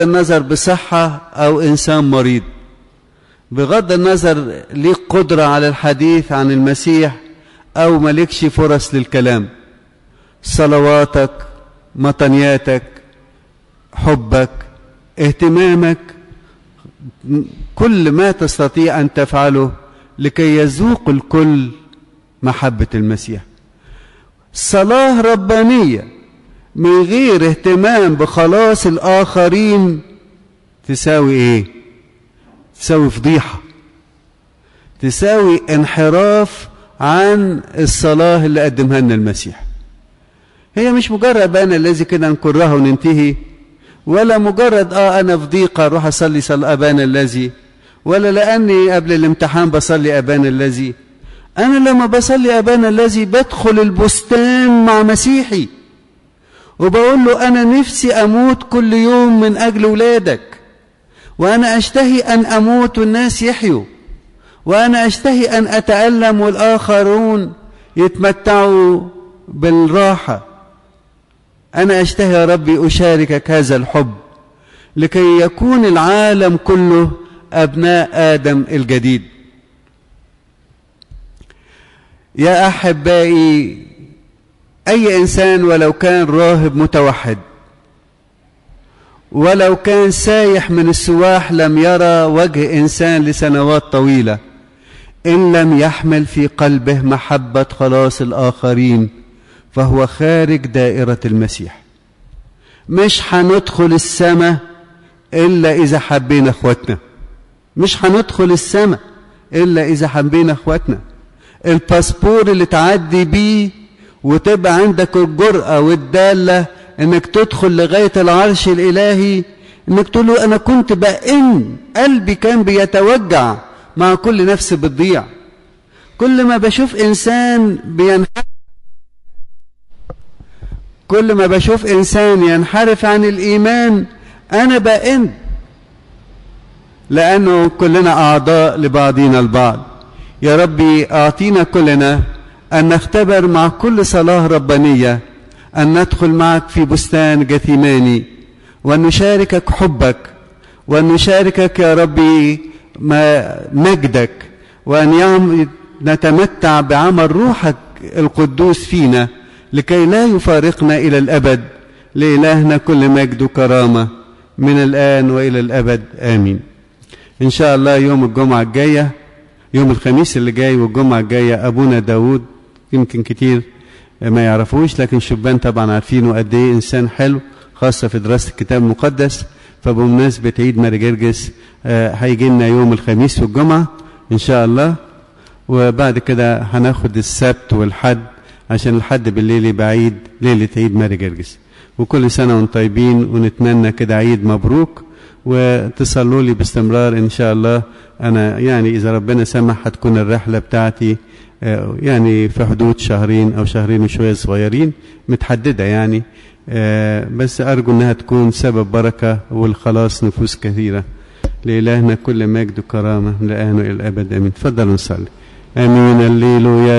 النظر بصحة أو إنسان مريض بغض النظر ليك قدرة على الحديث عن المسيح أو ملكش فرص للكلام صلواتك مطنياتك حبك اهتمامك كل ما تستطيع أن تفعله لكي يذوق الكل محبة المسيح صلاة ربانية من غير اهتمام بخلاص الآخرين تساوي ايه تساوي فضيحة تساوي انحراف عن الصلاة اللي قدمها لنا المسيح هي مش مجرد أنا الذي كده نكرها وننتهي ولا مجرد اه انا في ضيقة اروح اصلي صلاة ابانا الذي ولا لاني قبل الامتحان بصلي ابانا الذي انا لما بصلي ابانا الذي بدخل البستان مع مسيحي وبقول له انا نفسي اموت كل يوم من اجل ولادك وانا اشتهي ان اموت والناس يحيوا وانا اشتهي ان اتالم والاخرون يتمتعوا بالراحه أنا أشتهي يا ربي أشاركك هذا الحب لكي يكون العالم كله أبناء آدم الجديد يا أحبائي أي إنسان ولو كان راهب متوحد ولو كان سايح من السواح لم يرى وجه إنسان لسنوات طويلة إن لم يحمل في قلبه محبة خلاص الآخرين فهو خارج دائرة المسيح مش هندخل السماء إلا إذا حبينا إخواتنا مش هندخل السماء إلا إذا حبينا إخواتنا الباسبور اللي تعدي بيه وتبقى عندك الجرأة والدالة إنك تدخل لغاية العرش الإلهي إنك تقول له أنا كنت بأن قلبي كان بيتوجع مع كل نفس بتضيع كل ما بشوف إنسان بينحرف كل ما بشوف إنسان ينحرف عن الإيمان أنا بأن لأنه كلنا أعضاء لبعضنا البعض يا ربي أعطينا كلنا أن نختبر مع كل صلاة ربانية أن ندخل معك في بستان جثيماني وأن نشاركك حبك وأن نشاركك يا ربي مجدك وأن نتمتع بعمل روحك القدوس فينا لكي لا يفارقنا إلى الأبد لإلهنا كل مجد وكرامة من الآن وإلى الأبد آمين إن شاء الله يوم الجمعة الجاية يوم الخميس اللي جاي والجمعة الجاية أبونا داود يمكن كتير ما يعرفوش لكن شبان طبعا عارفينه قد إيه إنسان حلو خاصة في دراسة الكتاب المقدس فبمناسبة عيد ماري جرجس هيجي لنا يوم الخميس والجمعة إن شاء الله وبعد كده هناخد السبت والحد عشان الحد بالليل يبقى عيد ليلة عيد ماري جرجس وكل سنة وانتم طيبين ونتمنى كده عيد مبروك وتصلوا لي باستمرار ان شاء الله انا يعني اذا ربنا سمح هتكون الرحلة بتاعتي يعني في حدود شهرين او شهرين وشوية صغيرين متحددة يعني بس ارجو انها تكون سبب بركة والخلاص نفوس كثيرة لإلهنا كل مجد وكرامة من الآن وإلى الأبد آمين تفضلوا نصلي آمين الليل